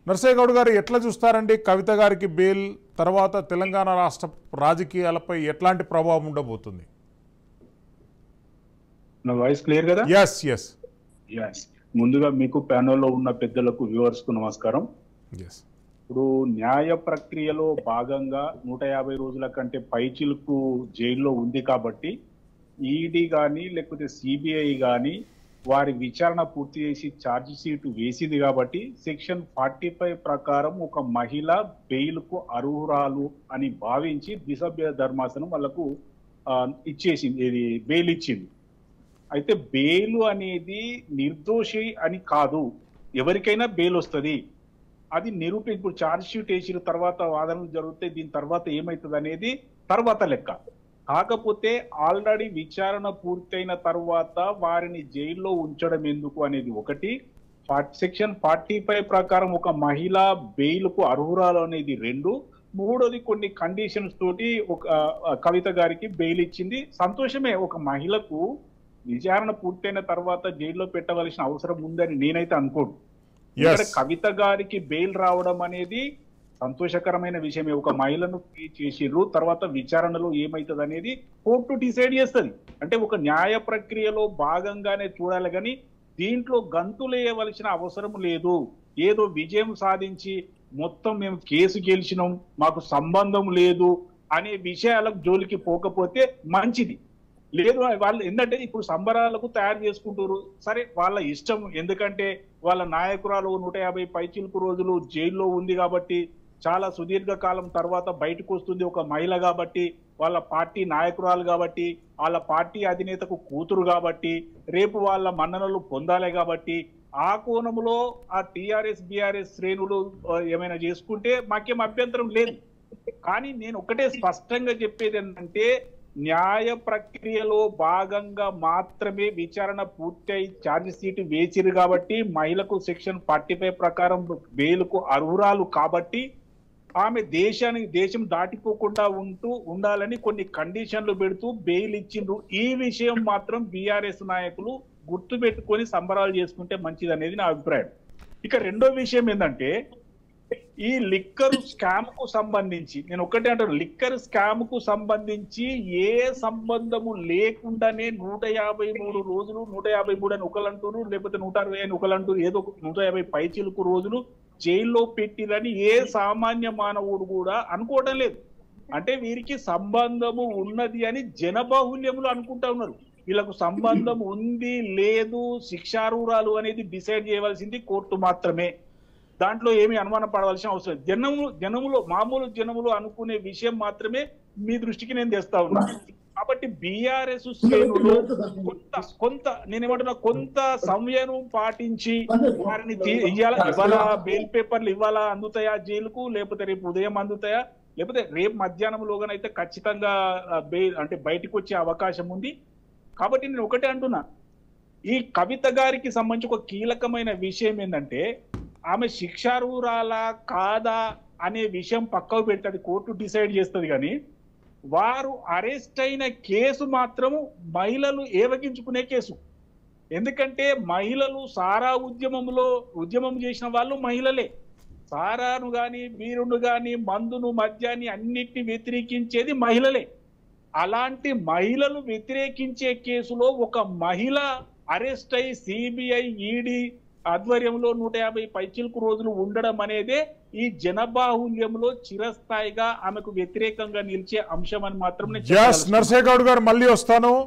నర్సయ్య గౌడ్ గారు ఎట్లా చూస్తారండి కవిత గారికి బెయిల్ తర్వాత తెలంగాణ రాష్ట్ర రాజకీయాలపై ఎట్లాంటి ప్రభావం ఉండబోతుంది నా వాయిస్ క్లియర్ కదా ఎస్ ఎస్ Yes. ముందుగా మీకు ప్యానెల్లో ఉన్న పెద్దలకు వ్యూవర్స్ కు నమస్కారం ఎస్ ఇప్పుడు న్యాయ ప్రక్రియలో భాగంగా నూట యాభై రోజుల కంటే పైచిలకు జైల్లో ఉంది కాబట్టి ఈడీ కానీ లేకపోతే సిబిఐ కానీ వారి విచారణ పూర్తి చేసి ఛార్జ్ షీట్ వేసింది కాబట్టి సెక్షన్ ఫార్టీ ఫైవ్ ప్రకారం ఒక మహిళ బెయిల్కు అర్హురాలు అని భావించి దిశభ్య ధర్మాసనం వాళ్ళకు ఆ, ఇచ్చేసింది ఇది బెయిల్ ఇచ్చింది అయితే బెయిల్ అనేది నిర్దోషి అని కాదు ఎవరికైనా బెయిల్ వస్తుంది అది నిరూపి ఇప్పుడు ఛార్జ్ షీట్ వేసిన తర్వాత వాదనలు జరుగుతాయి దీని తర్వాత ఏమవుతుంది అనేది తర్వాత లెక్క కాకపోతే ఆల్రెడీ విచారణ పూర్తయిన తర్వాత వారిని జైల్లో ఉంచడం ఎందుకు అనేది ఒకటి సెక్షన్ ఫార్టీ ఫైవ్ ప్రకారం ఒక మహిళ బెయిల్ కు అర్హురాలు అనేది రెండు మూడోది కొన్ని కండిషన్స్ తోటి ఒక ఆ, కవిత గారికి బెయిల్ ఇచ్చింది సంతోషమే ఒక మహిళకు విచారణ పూర్తయిన తర్వాత జైల్లో పెట్టవలసిన అవసరం ఉందని నేనైతే అనుకోను ఇక్కడ ఎస్ కవిత గారికి బెయిల్ రావడం అనేది సంతోషకరమైన విషయమే ఒక మహిళను ఫ్రీ చేసిర్రు తర్వాత విచారణలో ఏమైతుంది అనేది కోర్టు డిసైడ్ చేస్తుంది అంటే ఒక న్యాయ ప్రక్రియలో భాగంగానే చూడాలి కానీ దీంట్లో గంతులేయవలసిన అవసరం లేదు ఏదో విజయం సాధించి మొత్తం మేము కేసు గెలిచినాం మాకు సంబంధం లేదు అనే విషయాలకు జోలికి పోకపోతే మంచిది లేదు వాళ్ళు ఏంటంటే ఇప్పుడు సంబరాలకు తయారు చేసుకుంటారు సరే వాళ్ళ ఇష్టం ఎందుకంటే వాళ్ళ నాయకురాలు నూట యాభై పైచిలుకు రోజులు జైల్లో ఉంది కాబట్టి చాలా సుదీర్ఘ కాలం తర్వాత బయటకు వస్తుంది ఒక మహిళ కాబట్టి వాళ్ళ పార్టీ నాయకురాలు కాబట్టి వాళ్ళ పార్టీ అధినేతకు కూతురు కాబట్టి రేపు వాళ్ళ మన్ననలు పొందాలి కాబట్టి ఆ కోణంలో ఆ టిఆర్ఎస్ బిఆర్ఎస్ శ్రేణులు ఆ, ఏమైనా చేసుకుంటే మాకేం అభ్యంతరం లేదు కానీ నేను ఒకటే స్పష్టంగా చెప్పేది ఏంటంటే న్యాయ ప్రక్రియలో భాగంగా మాత్రమే విచారణ పూర్తయి ఛార్జ్ షీట్ వేసిరు కాబట్టి మహిళకు సెక్షన్ ఫార్టీ ఫైవ్ ప్రకారం బెయిల్కు అర్హురాలు కాబట్టి ఆమె దేశానికి దేశం దాటిపోకుండా ఉంటూ ఉండాలని కొన్ని కండిషన్లు పెడుతూ బెయిల్ ఇచ్చిండ్రు ఈ విషయం మాత్రం బీఆర్ఎస్ నాయకులు గుర్తు పెట్టుకొని సంబరాలు చేసుకుంటే మంచిది అనేది నా అభిప్రాయం ఇక రెండో విషయం ఏంటంటే ఈ లిక్కర్ స్కామ్ కు సంబంధించి నేను ఒకటే అంటాను లిక్కర్ స్కామ్ కు సంబంధించి ఏ సంబంధము లేకుండానే నూట యాభై మూడు రోజులు నూట యాభై మూడు అని ఒకరు అంటారు లేకపోతే నూట అరవై అని ఒకరు అంటారు ఏదో ఒక నూట యాభై పైచిలుకు రోజులు జైల్లో పెట్టిరని ఏ సామాన్య మానవుడు కూడా అనుకోవడం లేదు అంటే వీరికి సంబంధము ఉన్నది అని జనబాహుల్యములు అనుకుంటా ఉన్నారు వీళ్ళకు సంబంధం ఉంది లేదు శిక్షార్హురాలు అనేది డిసైడ్ చేయవలసింది కోర్టు మాత్రమే దాంట్లో ఏమీ అనుమానం పడవలసిన అవసరం లేదు. జనము జనములో మామూలు జనములు అనుకునే విషయం మాత్రమే మీ దృష్టికి నేను తెస్తా ఉన్నా కాబట్టి బీఆర్ఎస్ శ్రేణులు కొంత కొంత నేనేమంటున్నా కొంత సంయమనం పాటించి వారిని తీ- ఇయ్యాల ఇవాళ బెయిల్ పేపర్లు ఇవాళ అందుతాయా జైలుకు లేకపోతే రేపు ఉదయం అందుతాయా లేకపోతే రేపు మధ్యాహ్నంలోగానైతే ఖచ్చితంగా ఆ, బెయిల్ అంటే బయటకు వచ్చే అవకాశం ఉంది కాబట్టి నేను ఒకటే అంటున్నా ఈ కవిత గారికి సంబంధించి ఒక కీలకమైన విషయం ఏంటంటే ఆమె శిక్షార్హురాలా కాదా అనే విషయం పక్కకు పెడుతుంది కోర్టు డిసైడ్ చేస్తుంది కానీ వారు అరెస్ట్ అయిన కేసు మాత్రము మహిళలు ఏవగించుకునే కేసు ఎందుకంటే మహిళలు సారా ఉద్యమంలో ఉద్యమం చేసిన వాళ్ళు మహిళలే సారాను గాని బీరును గాని మందును మద్యాన్ని అన్నిటిని వ్యతిరేకించేది మహిళలే అలాంటి మహిళలు వ్యతిరేకించే కేసులో ఒక మహిళ అరెస్ట్ అయి సిబిఐ ఈడీ ఆధ్వర్యంలో నూట యాభై పైచిలకు రోజులు ఉండడం అనేదే ఈ జనబాహుల్యంలో చిరస్థాయిగా ఆమెకు వ్యతిరేకంగా నిలిచే అంశం అని మాత్రం నేను ఎస్ చెప్పదలుచుకున్నాను. నర్సయ్య గౌడ్ గారు మళ్ళీ వస్తాను